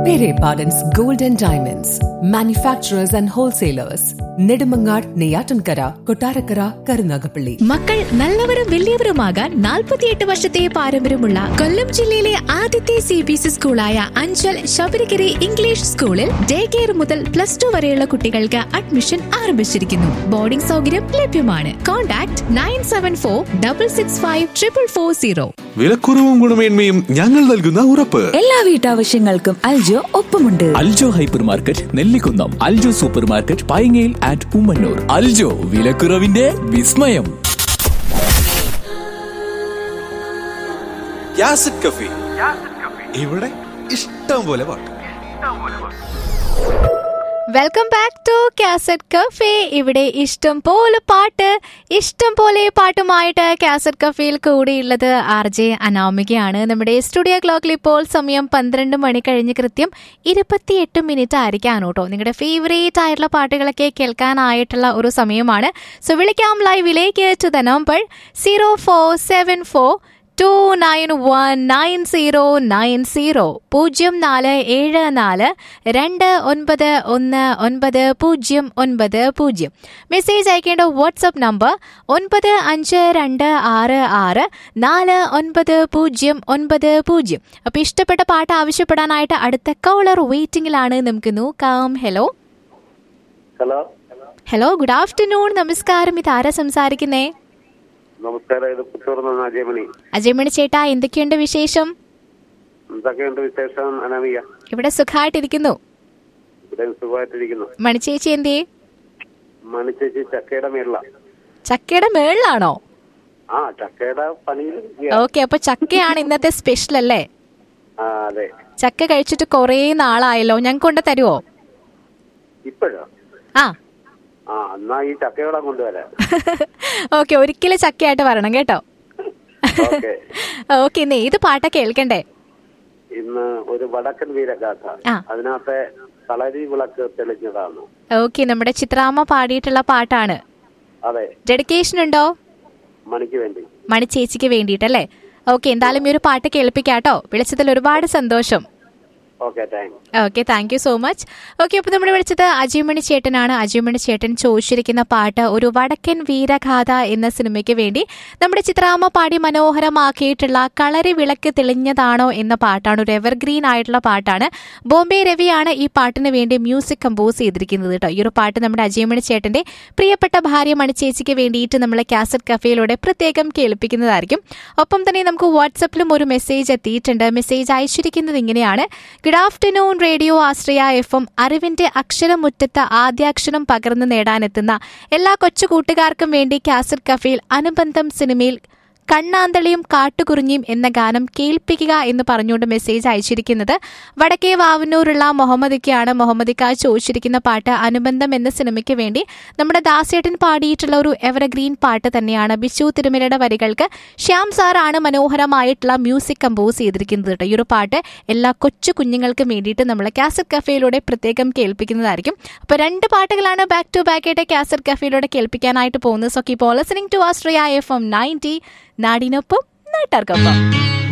Pere Pardon's Gold and Diamonds, manufacturers and wholesalers, Nedumangad, Neyatankara, Kotarakara, Karunagapalli. മക്കൾ നല്ലവരും വലിയവരുമാകാൻ നാൽപ്പത്തിയെട്ട് വർഷത്തെ പാരമ്പര്യമുള്ള കൊല്ലം ജില്ലയിലെ ആദ്യത്തെ സി ബി എസ് സ്കൂളായ അഞ്ചൽ ശബരിഗിരി ഇംഗ്ലീഷ് സ്കൂളിൽ ഡേ കെയർ മുതൽ പ്ലസ് ടു വരെയുള്ള കുട്ടികൾക്ക് അഡ്മിഷൻ ആരംഭിച്ചിരിക്കുന്നു ബോർഡിംഗ് സൗകര്യം ലഭ്യമാണ് contact nine seven four double six five triple four zero വിലക്കുറവും ഗുണമേന്മയും ഞങ്ങൾ നൽകുന്ന ഉറപ്പ് എല്ലാ വീട്ടാവശ്യങ്ങൾക്കും അൽജോ ഒപ്പമുണ്ട് Aljo hyper market Nellikunnam Aljo super market പൈങ്ങയിൽ ആൻഡ് ഉമ്മന്നൂർ അൽജോ വിലക്കുറവിന്റെ വിസ്മയം യാസിഡ് കഫി ഇവിടെ ഇഷ്ടം പോലെ പാട്ട് welcome back to cassette cafe ഇവിടെ ഇഷ്ടം പോലെ പാട്ട് ഇഷ്ടം പോലെ പാട്ടുമായിട്ട് കാസറ്റ് കഫേയിൽ കൂടിയുള്ളത് ആർ ജെ അനാമികയാണ് നമ്മുടെ സ്റ്റുഡിയോ ക്ലോക്കിൽ ഇപ്പോൾ സമയം പന്ത്രണ്ട് മണി കഴിഞ്ഞ് കൃത്യം ഇരുപത്തിയെട്ട് മിനിറ്റ് ആയിരിക്കാണ് കേട്ടോ നിങ്ങളുടെ ഫേവറേറ്റ് ആയിട്ടുള്ള പാട്ടുകളൊക്കെ കേൾക്കാനായിട്ടുള്ള ഒരു സമയമാണ് സോ വിളിക്കാം ലൈവിലേക്ക് to the number zero four seven four two nine one nine zero nine zero പൂജ്യം നാല് ഏഴ് നാല് രണ്ട് ഒൻപത് ഒന്ന് ഒൻപത് പൂജ്യം ഒൻപത് പൂജ്യം മെസ്സേജ് അയക്കേണ്ട വാട്സപ്പ് നമ്പർ ഒൻപത് അഞ്ച് രണ്ട് ആറ് ആറ് നാല് ഒൻപത് പൂജ്യം ഒൻപത് പൂജ്യം അപ്പോൾ ഇഷ്ടപ്പെട്ട പാട്ട് ആവശ്യപ്പെടാനായിട്ട് അടുത്ത കോളർ വെയിറ്റിംഗിലാണ് നമുക്ക് നോക്കാം hello hello hello good afternoon നമസ്കാരം ഇത് ആരാ സംസാരിക്കുന്നേ നമസ്കാരം ഇത് പുത്തൂർ നിന്ന് അജയമണി അജയമണി ചേട്ടാ എന്തൊക്കെയുണ്ട് വിശേഷം എന്തൊക്കെയുണ്ട് വിശേഷം അനാമിക ഇവിടെ സുഖമായിട്ടിരിക്കുന്നു ഇവിടെ സുഖമായിട്ടിരിക്കുന്നു മണിച്ചേച്ചി എന്തേ മണിച്ചേച്ചി ചക്കയുടെ മേളില ചക്കയുടെ മേളിലാണോ ആ ചക്കയുടെ പണിയിൽ ഓക്കെ അപ്പൊ ചക്കയാണ് ഇന്നത്തെ സ്പെഷ്യൽ അല്ലേ ആ അതെ ചക്ക കഴിച്ചിട്ട് കുറേ നാളായല്ലോ ഞാൻ കൊണ്ട് തരുവോ ഇപ്പോഴോ ആ ആ എന്നാ ഈ ചക്കയോടെ കൊണ്ടുവരാം ഓക്കെ ഒരിക്കലും ചക്കയായിട്ട് വരണം കേട്ടോ ഓക്കെ ഓക്കെ ഇന്ന് ഏത് പാട്ടാ കേൾക്കണ്ടേ ഇന്ന് ഒരു വടക്കൻ വീരഗാഥ ആ. അതിനകത്തെ കളരി വിളക്ക് തെളിഞ്ഞതാണ് ഓക്കെ നമ്മുടെ ചിത്രാമ്മ പാടിയിട്ടുള്ള പാട്ടാണ് അതെ ഡെഡിക്കേഷൻ ഉണ്ടോ മണിക്ക് വേണ്ടി മണി ചേച്ചിക്ക് വേണ്ടിയിട്ടല്ലേ ഓക്കെ എന്തായാലും ഈ ഒരു പാട്ട് കേൾപ്പിക്കാട്ടോ വിളിച്ചതിൽ ഒരുപാട് സന്തോഷം okay thanks okay thank you so much okay അപ്പോൾ നമ്മൾ വിളിച്ചത് അജിമണി ചേട്ടനാണ് അജിമണി ചേട്ടൻ ചോദിച്ചിരിക്കുന്ന പാട്ട് ഒരു വടക്കൻ വീരഗാഥ എന്ന സിനിമയ്ക്ക് വേണ്ടി നമ്മുടെ ചിത്രാമ്മ പാടി മനോഹരമാക്കിയിട്ടുള്ള കളരി വിളക്ക് തെളിഞ്ഞതാണോ എന്ന പാട്ടാണ് ഒരു എവർഗ്രീൻ ആയിട്ടുള്ള പാട്ടാണ് ബോംബെ രവിയാണ് ഈ പാട്ടിന് വേണ്ടി മ്യൂസിക് കമ്പോസ് ചെയ്തിരിക്കുന്നത് കേട്ടോ ഈ ഒരു പാട്ട് നമ്മുടെ അജയമണി ചേട്ടന്റെ പ്രിയപ്പെട്ട ഭാര്യ മണിച്ചേച്ചിക്ക് വേണ്ടിയിട്ട് നമ്മൾ കാസറ്റ് കഫേയിലൂടെ പ്രത്യേകം കേൾപ്പിക്കുന്നതായിരിക്കും ഒപ്പം തന്നെ നമുക്ക് വാട്സപ്പിലും ഒരു മെസ്സേജ് എത്തിയിട്ടുണ്ട് മെസ്സേജ് അയച്ചിരിക്കുന്നത് ഇങ്ങനെയാണ് good afternoon radio Ashraya F M അറിവിന്റെ അക്ഷരമുറ്റത്ത് ആദ്യാക്ഷരം പകർന്നു നേടാനെത്തുന്ന എല്ലാ കൊച്ചു കൂട്ടുകാർക്കും വേണ്ടി കാസറ്റ് കഫേയിൽ അനുബന്ധം സിനിമയിൽ കണ്ണാന്തളിയും കാട്ടുകുറിഞ്ഞിയും എന്ന ഗാനം കേൾപ്പിക്കുക എന്ന് പറഞ്ഞുകൊണ്ട് മെസ്സേജ് അയച്ചിരിക്കുന്നത് വടക്കേ വാവന്നൂരുള്ള മുഹമ്മദിക്കാണ് മുഹമ്മദിക്ക ചോദിച്ചിരിക്കുന്ന പാട്ട് അനുബന്ധം എന്ന സിനിമയ്ക്ക് വേണ്ടി നമ്മുടെ ദാസേട്ടൻ പാടിയിട്ടുള്ള ഒരു എവർഗ്രീൻ പാട്ട് തന്നെയാണ് ബിശു തിരുമലയുടെ വരികൾക്ക് ശ്യാം സാറാണ് മനോഹരമായിട്ടുള്ള മ്യൂസിക് കമ്പോസ് ചെയ്തിരിക്കുന്നത് കേട്ടോ ഈ ഒരു പാട്ട് എല്ലാ കൊച്ചു കുഞ്ഞുങ്ങൾക്കും വേണ്ടിയിട്ട് നമ്മൾ കാസറ്റ് കഫേയിലൂടെ പ്രത്യേകം കേൾപ്പിക്കുന്നതായിരിക്കും അപ്പോൾ രണ്ട് പാട്ടുകളാണ് ബാക്ക് ടു ബാക്ക് ആയിട്ട് കാസറ്റ് കഫേയിലൂടെ കേൾപ്പിക്കാനായിട്ട് പോകുന്നത് so keep listening to Ashraya F M ninety നാടിനൊപ്പം നാട്ടാർക്കൊപ്പം